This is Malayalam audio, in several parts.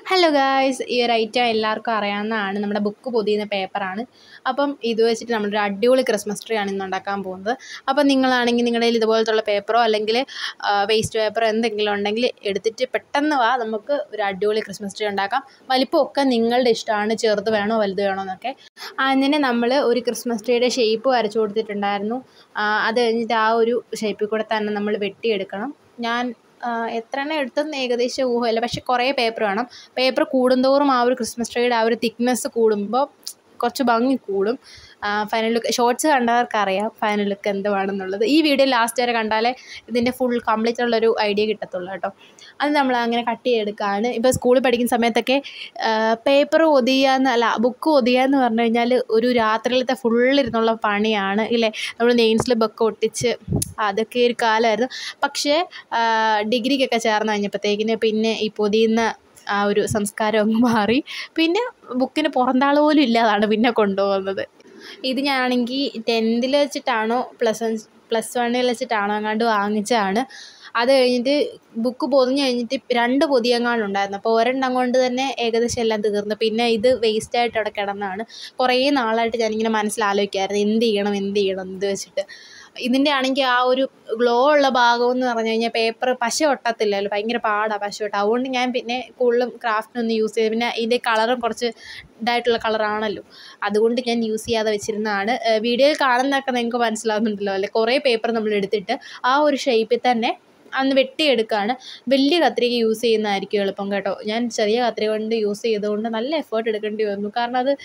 ഹലോ ഗായ്സ് ഈ ഒരു ഐറ്റം എല്ലാവർക്കും അറിയാവുന്നതാണ് നമ്മുടെ ബുക്ക് പൊതിയുന്ന പേപ്പറാണ് അപ്പം ഇത് വെച്ചിട്ട് നമ്മളൊരു അടിപൊളി ക്രിസ്മസ് ട്രീ ആണ് ഇന്ന് ഉണ്ടാക്കാൻ പോകുന്നത് അപ്പം നിങ്ങളാണെങ്കിൽ നിങ്ങളുടെ കയ്യിൽ ഇതുപോലത്തുള്ള പേപ്പറോ അല്ലെങ്കിൽ വേസ്റ്റ് പേപ്പറോ എന്തെങ്കിലും ഉണ്ടെങ്കിൽ എടുത്തിട്ട് പെട്ടെന്ന് വാ നമുക്ക് ഒരു അടിപൊളി ക്രിസ്മസ് ട്രീ ഉണ്ടാക്കാം വലിപ്പമൊക്കെ നിങ്ങളുടെ ഇഷ്ടമാണ് ചെറുത് വേണോ വലുത് വേണോ എന്നൊക്കെ അങ്ങനെ നമ്മൾ ഒരു ക്രിസ്മസ് ട്രീയുടെ ഷേപ്പ് വരച്ചു കൊടുത്തിട്ടുണ്ടായിരുന്നു ആ, അത് കഴിഞ്ഞിട്ട് ആ ഒരു ഷേപ്പിൽ കൂടെ തന്നെ നമ്മൾ വെട്ടിയെടുക്കണം ഞാൻ ആ, എത്ര എണ്ണം എടുത്തെന്ന് ഏകദേശം ഊഹമില്ല പക്ഷെ കുറേ പേപ്പർ വേണം പേപ്പർ കൂടുന്തോറും ആ ഒരു ക്രിസ്മസ് ട്രീയുടെ ആ ഒരു തിക്നെസ് കൂടുമ്പോൾ കുറച്ച് ഭംഗി കൂടും ഫൈനൽ ലുക്ക് ഷോർട്സ് കണ്ടവർക്ക് അറിയാം ഫൈനൽ ലുക്ക് എന്തുവാണെന്നുള്ളത് ഈ വീഡിയോ ലാസ്റ്റ് വരെ കണ്ടാലേ ഇതിൻ്റെ ഫുൾ കംപ്ലീറ്റ് ഉള്ളൊരു ഐഡിയ കിട്ടത്തുള്ളൂ കേട്ടോ അത് നമ്മൾ അങ്ങനെ കട്ട് ചെയ്തെടുക്കുകയാണ് ഇപ്പോൾ സ്കൂളിൽ പഠിക്കുന്ന സമയത്തൊക്കെ പേപ്പർ ഒതിയാന്ന് അല്ല ബുക്ക് ഒതിയാന്ന് പറഞ്ഞു കഴിഞ്ഞാൽ ഒരു രാത്രിയിലത്തെ ഫുള്ളിരുന്നുള്ള പണിയാണ് ഇല്ലേ നമ്മൾ നെയിം സ്ലിപ്പൊക്കെ ഒട്ടിച്ച് അതൊക്കെ ഒരു കാലമായിരുന്നു പക്ഷേ ഡിഗ്രിക്കൊക്കെ ചേർന്ന് കഴിഞ്ഞപ്പോഴത്തേക്കിന് പിന്നെ ഈ പൊതിയുന്ന ആ ഒരു സംസ്കാരം അങ്ങ് മാറി പിന്നെ ബുക്കിന് പുറന്താൾ പോലും ഇല്ലാതാണ് പിന്നെ കൊണ്ടുപോകുന്നത് ഇത് ഞാനാണെങ്കിൽ ടെൻത്തിൽ വെച്ചിട്ടാണോ പ്ലസ് വൺ പ്ലസ് വണ്ണിൽ വെച്ചിട്ടാണോ അങ്ങാണ്ട് വാങ്ങിച്ചതാണ് അത് കഴിഞ്ഞിട്ട് ബുക്ക് പൊതിഞ്ഞ് കഴിഞ്ഞിട്ട് രണ്ട് പൊതിയെങ്ങാണ്ട് ഉണ്ടായിരുന്നു അപ്പോൾ ഒരെണ്ണം കൊണ്ട് തന്നെ ഏകദേശം എല്ലാം തീർന്നു പിന്നെ ഇത് വേസ്റ്റായിട്ട് അവിടെ കിടന്നതാണ് കുറേ നാളായിട്ട് ഞാനിങ്ങനെ മനസ്സിൽ ആലോചിക്കുമായിരുന്നു എന്ത് ചെയ്യണം എന്ത് ചെയ്യണം ഇത് വെച്ചിട്ട് ഇതിൻ്റെ ആണെങ്കിൽ ആ ഒരു ഗ്ലോ ഉള്ള ഭാഗം എന്ന് പറഞ്ഞു കഴിഞ്ഞാൽ പേപ്പർ പശ ഒട്ടത്തില്ലല്ലോ ഭയങ്കര പാടാണ് പശ ഒട്ട അതുകൊണ്ട് ഞാൻ പിന്നെ കൂടുതലും ക്രാഫ്റ്റിനൊന്നും യൂസ് ചെയ്ത് പിന്നെ ഇതിൻ്റെ കളറും കുറച്ച് ഇതായിട്ടുള്ള കളറാണല്ലോ അതുകൊണ്ട് ഞാൻ യൂസ് ചെയ്യാതെ വെച്ചിരുന്നതാണ് വീഡിയോയിൽ കാണുന്നതൊക്കെ നിങ്ങൾക്ക് മനസ്സിലാവുന്നുണ്ടല്ലോ അല്ലേ കുറേ പേപ്പർ നമ്മൾ എടുത്തിട്ട് ആ ഒരു ഷേപ്പിൽ തന്നെ അന്ന് വെട്ടിയെടുക്കുകയാണ് വലിയ കത്രിക യൂസ് ചെയ്യുന്നതായിരിക്കും എളുപ്പം കേട്ടോ ഞാൻ ചെറിയ കത്രിക കൊണ്ട് യൂസ് ചെയ്തുകൊണ്ട് നല്ല എഫേർട്ട് എടുക്കേണ്ടി വന്നു കാരണം അത്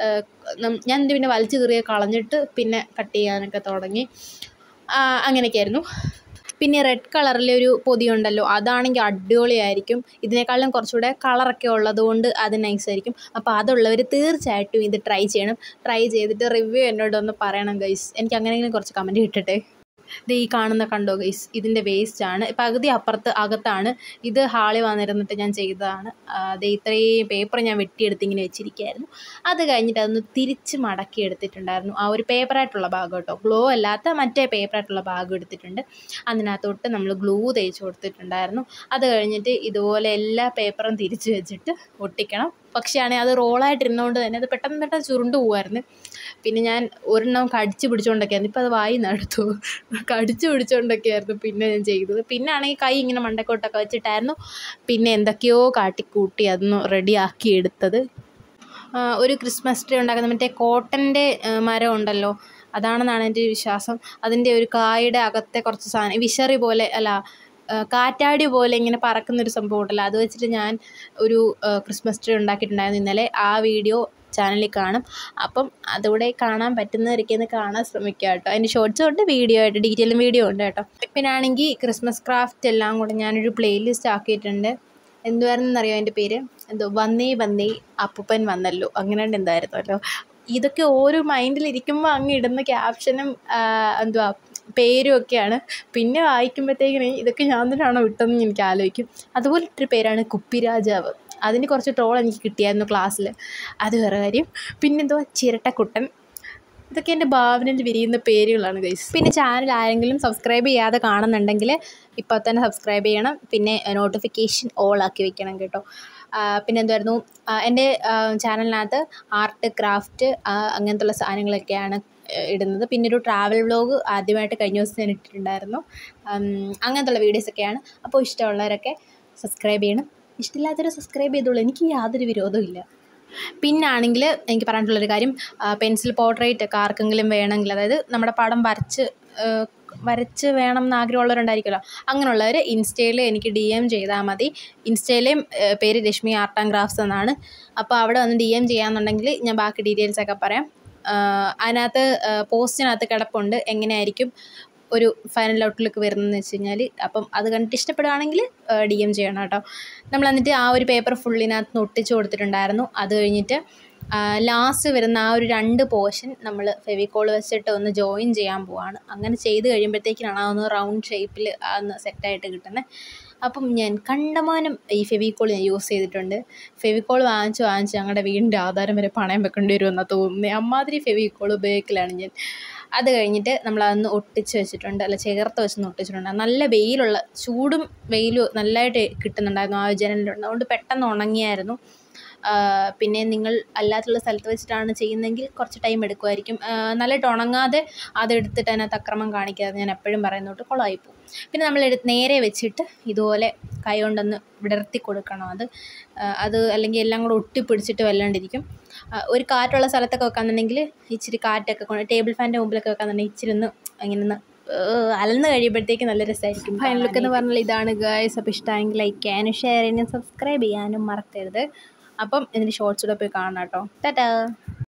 ഞാൻ ഇത് പിന്നെ വലിച്ചു കീറിയ കളഞ്ഞിട്ട് പിന്നെ കട്ട് ചെയ്യാനൊക്കെ തുടങ്ങി അങ്ങനെയൊക്കെയായിരുന്നു പിന്നെ റെഡ് കളറിലെ ഒരു പൊതി ഉണ്ടല്ലോ അതാണെങ്കിൽ അടിപൊളിയായിരിക്കും ഇതിനേക്കാളും കുറച്ചുകൂടെ കളറൊക്കെ ഉള്ളതുകൊണ്ട് അത് നൈസായിരിക്കും അപ്പോൾ അതുള്ളവർ തീർച്ചയായിട്ടും ഇത് ട്രൈ ചെയ്യണം ട്രൈ ചെയ്തിട്ട് റിവ്യൂ എന്നോടൊന്ന് പറയണം ഗൈസ് എനിക്ക് അങ്ങനെയെങ്കിലും കുറച്ച് കമൻറ്റ് കിട്ടട്ടെ ഇത് ഈ കാണുന്ന കണ്ടോ ഗൈസ് ഇതിൻ്റെ വേസ്റ്റാണ് പകുതി അപ്പുറത്ത് അകത്താണ് ഇത് ഹാളിൽ വന്നിരുന്നിട്ട് ഞാൻ ചെയ്തതാണ് അത് ഇത്രയും പേപ്പർ ഞാൻ വെട്ടിയെടുത്ത് ഇങ്ങനെ വെച്ചിരിക്കുകയായിരുന്നു അത് കഴിഞ്ഞിട്ട് അതൊന്ന് തിരിച്ച് മടക്കി എടുത്തിട്ടുണ്ടായിരുന്നു ആ ഒരു പേപ്പറായിട്ടുള്ള ഭാഗം കേട്ടോ ഗ്ലോ അല്ലാത്ത മറ്റേ പേപ്പറായിട്ടുള്ള ഭാഗം എടുത്തിട്ടുണ്ട് അതിനകത്തോട്ട് നമ്മൾ ഗ്ലൂ തേച്ച് കൊടുത്തിട്ടുണ്ടായിരുന്നു അത് കഴിഞ്ഞിട്ട് ഇതുപോലെ എല്ലാ പേപ്പറും തിരിച്ച് വെച്ചിട്ട് ഒട്ടിക്കണം പക്ഷേ ആണെങ്കിൽ അത് റോളായിട്ടിരുന്നതുകൊണ്ട് തന്നെ അത് പെട്ടെന്ന് പെട്ടെന്ന് ചുരുണ്ട് പോകുമായിരുന്നു പിന്നെ ഞാൻ ഒരെണ്ണം കടിച്ച് പിടിച്ചുകൊണ്ടൊക്കെയായിരുന്നു ഇപ്പോൾ അത് വായി നടത്തു കടിച്ച് പിടിച്ചുകൊണ്ടൊക്കെയായിരുന്നു പിന്നെ ഞാൻ ചെയ്തത് പിന്നെ ആണെങ്കിൽ കൈ ഇങ്ങനെ മണ്ടക്കോട്ടൊക്കെ വെച്ചിട്ടായിരുന്നു പിന്നെ എന്തൊക്കെയോ കാട്ടിക്കൂട്ടി അതൊന്ന് റെഡിയാക്കി എടുത്തത് ഒരു ക്രിസ്മസ് ട്രീ ഉണ്ടാക്കുന്ന മറ്റേ കോട്ടൻ്റെ മരം ഉണ്ടല്ലോ അതാണെന്നാണ് എൻ്റെ ഒരു വിശ്വാസം അതിൻ്റെ ഒരു കായുടെ അകത്തെ കുറച്ച് സാധനം വിശറി പോലെ അല്ല കാറ്റാടി പോലെ ഇങ്ങനെ പറക്കുന്നൊരു സംഭവം ഉണ്ടല്ലോ അത് വെച്ചിട്ട് ഞാൻ ഒരു ക്രിസ്മസ് ട്രീ ഉണ്ടാക്കിയിട്ടുണ്ടായിരുന്നു ഇന്നലെ ആ വീഡിയോ ചാനലിൽ കാണും അപ്പം അതുകൂടെ കാണാൻ പറ്റുന്നവരൊക്കെ കാണാൻ ശ്രമിക്കുക കേട്ടോ അതിൻ്റെ ഷോർട്സും ഉണ്ട് വീഡിയോ ആയിട്ട് ഡീറ്റെയിലും വീഡിയോ ഉണ്ട് കേട്ടോ പിന്നെ ആണെങ്കിൽ ക്രിസ്മസ് ക്രാഫ്റ്റ് എല്ലാം കൂടെ ഞാനൊരു പ്ലേലിസ്റ്റ് ആക്കിയിട്ടുണ്ട് എന്തുവായിരുന്നെന്നറിയോ അതിൻ്റെ പേര് എന്തോ വന്നേ വന്നേ അപ്പൂപ്പൻ വന്നല്ലോ അങ്ങനെ എന്തായിരുന്നല്ലോ ഇതൊക്കെ ഓരോ മൈൻഡിലിരിക്കുമ്പോൾ അങ്ങ് ഇടുന്ന ക്യാപ്ഷനും എന്തുവാ പേരും ഒക്കെയാണ് പിന്നെ വായിക്കുമ്പോഴത്തേക്കിന് ഇതൊക്കെ ഞാൻ തന്നെയാണോ ഇട്ടതെന്ന് എനിക്ക് ആലോചിക്കും അതുപോലെ ഇട്ടൊരു പേരാണ് കുപ്പിരാജാവ് അതിന് കുറച്ച് ട്രോൾ എനിക്ക് കിട്ടിയായിരുന്നു ക്ലാസ്സിൽ അത് വേറെ കാര്യം പിന്നെന്തോ ചിരട്ടക്കുട്ടൻ ഇതൊക്കെ എൻ്റെ ഭാവനയിൽ വിരിയുന്ന പേരുകളാണ് ഗൈസ് പിന്നെ ചാനൽ ആരെങ്കിലും സബ്സ്ക്രൈബ് ചെയ്യാതെ കാണുന്നുണ്ടെങ്കിൽ ഇപ്പോൾ തന്നെ സബ്സ്ക്രൈബ് ചെയ്യണം പിന്നെ നോട്ടിഫിക്കേഷൻ ഓൾ ആക്കി വെക്കണം കേട്ടോ പിന്നെ എന്തായിരുന്നു എൻ്റെ ചാനലിനകത്ത് ആർട്ട് ക്രാഫ്റ്റ് അങ്ങനത്തുള്ള സാധനങ്ങളൊക്കെയാണ് ഇടുന്നത് പിന്നെ ഒരു ട്രാവൽ വ്ലോഗ് ആദ്യമായിട്ട് കഴിഞ്ഞ ദിവസം ഞാൻ ഇട്ടിട്ടുണ്ടായിരുന്നു അങ്ങനത്തുള്ള വീഡിയോസൊക്കെയാണ് അപ്പോൾ ഇഷ്ടമുള്ളവരൊക്കെ സബ്സ്ക്രൈബ് ചെയ്യണം ഇഷ്ടമില്ലാത്തവർ സബ്സ്ക്രൈബ് ചെയ്തോളൂ എനിക്ക് യാതൊരു വിരോധവും ഇല്ല പിന്നാണെങ്കിൽ എനിക്ക് പറയാനുള്ളൊരു കാര്യം പെൻസിൽ പോർട്രേറ്റ് ഒക്കെ ആർക്കെങ്കിലും വേണമെങ്കിൽ അതായത് നമ്മുടെ പടം വരച്ച് വരച്ച് വേണം എന്ന് ആഗ്രഹമുള്ളവരുണ്ടായിരിക്കുമല്ലോ അങ്ങനെയുള്ളവർ ഇൻസ്റ്റയിൽ എനിക്ക് ഡി എം ചെയ്താൽ മതി ഇൻസ്റ്റയിലെയും പേര് രശ്മി ആർട്ട് ആൻഡ് ക്രാഫ്റ്റ്സ് എന്നാണ് അപ്പോൾ അവിടെ വന്ന് ഡി എം ചെയ്യാമെന്നുണ്ടെങ്കിൽ ഞാൻ ബാക്കി ഡീറ്റെയിൽസൊക്കെ പറയാം അതിനകത്ത് പോസ്റ്റിനകത്ത് കിടപ്പുണ്ട് എങ്ങനെയായിരിക്കും ഒരു ഫൈനൽ ഔട്ട്ലുക്ക് വരുന്നതെന്ന് വെച്ച് കഴിഞ്ഞാൽ അപ്പം അത് കണ്ടിട്ട് ഇഷ്ടപ്പെടുകയാണെങ്കിൽ ഡി എം ചെയ്യണം കേട്ടോ നമ്മൾ എന്നിട്ട് ആ ഒരു പേപ്പർ ഫുള്ളിനകത്ത് നിന്ന് ഒട്ടിച്ച് കൊടുത്തിട്ടുണ്ടായിരുന്നു അത് കഴിഞ്ഞിട്ട് ലാസ്റ്റ് വരുന്ന ആ ഒരു രണ്ട് പോർഷൻ നമ്മൾ ഫെവിക്കോൾ വെച്ചിട്ട് ഒന്ന് ജോയിൻ ചെയ്യാൻ പോവാണ് അങ്ങനെ ചെയ്ത് കഴിയുമ്പോഴത്തേക്കിനാണ് ആ ഒന്ന് റൗണ്ട് ഷേപ്പിൽ ഒന്ന് സെറ്റായിട്ട് കിട്ടുന്നത് അപ്പം ഞാൻ കണ്ടമാനം ഈ ഫെവിക്കോൾ ഞാൻ യൂസ് ചെയ്തിട്ടുണ്ട് ഫെവിക്കോൾ വാങ്ങിച്ച് വാങ്ങിച്ച് ഞങ്ങളുടെ വീടിൻ്റെ ആധാരം വരെ പണയം വെക്കേണ്ടി വരുമെന്നാണ് തോന്നുന്നത് അമ്മാതിരി ഫെവിക്കോൾ ഉപയോഗിക്കലാണ് ഞാൻ അത് കഴിഞ്ഞിട്ട് നമ്മളതൊന്ന് ഒട്ടിച്ച് വെച്ചിട്ടുണ്ട് അല്ല ചേർത്ത് വെച്ചൊന്ന് ഒട്ടിച്ചിട്ടുണ്ട് നല്ല വെയിലുള്ള ചൂടും വെയിലും നല്ലതായിട്ട് കിട്ടുന്നുണ്ടായിരുന്നു ആ ജനലിൻ്റെ അതുകൊണ്ട് പെട്ടെന്ന് ഉണങ്ങിയായിരുന്നു പിന്നെ നിങ്ങൾ അല്ലാത്തുള്ള സ്ഥലത്ത് വെച്ചിട്ടാണ് ചെയ്യുന്നതെങ്കിൽ കുറച്ച് ടൈം എടുക്കുമായിരിക്കും നല്ലതായിട്ട് ഉണങ്ങാതെ അതെടുത്തിട്ട് അതിനകത്ത് അക്രമം കാണിക്കാതെ ഞാൻ എപ്പോഴും പറയുന്നോട്ട് കുളമായി പോകും പിന്നെ നമ്മൾ എടുത്ത് നേരെ വെച്ചിട്ട് ഇതുപോലെ കൈ കൊണ്ടൊന്ന് വിടർത്തി കൊടുക്കണം അത് അത് അല്ലെങ്കിൽ എല്ലാം കൂടെ ഒട്ടിപ്പിടിച്ചിട്ട് വല്ലാണ്ടിരിക്കും ഒരു കാറ്റുള്ള സ്ഥലത്തൊക്കെ വെക്കാന്നുണ്ടെങ്കിൽ ഇച്ചിരി കാറ്റൊക്കെ കൊണ്ട് ടേബിൾ ഫാനിൻ്റെ മുമ്പിലൊക്കെ വെക്കാന്നുണ്ടെങ്കിൽ ഇച്ചിരി ഒന്ന് ഇങ്ങനെ ഒന്ന് അലന്ന് കഴിയുമ്പോഴത്തേക്ക് നല്ല രസമായിരിക്കും ഫൈനൽ ലുക്ക് എന്ന് പറഞ്ഞാൽ ഇതാണ് ഗേൾസ് അപ്പോൾ ഇഷ്ടമായെങ്കിൽ ലൈക്ക് ചെയ്യാനും ഷെയർ ചെയ്യാനും സബ്സ്ക്രൈബ് ചെയ്യാനും മറക്കരുത് അപ്പം ഇതിൻ്റെ ഷോർട്സ് കൂടെ പോയി കാണണം കേട്ടോ ടാറ്റാ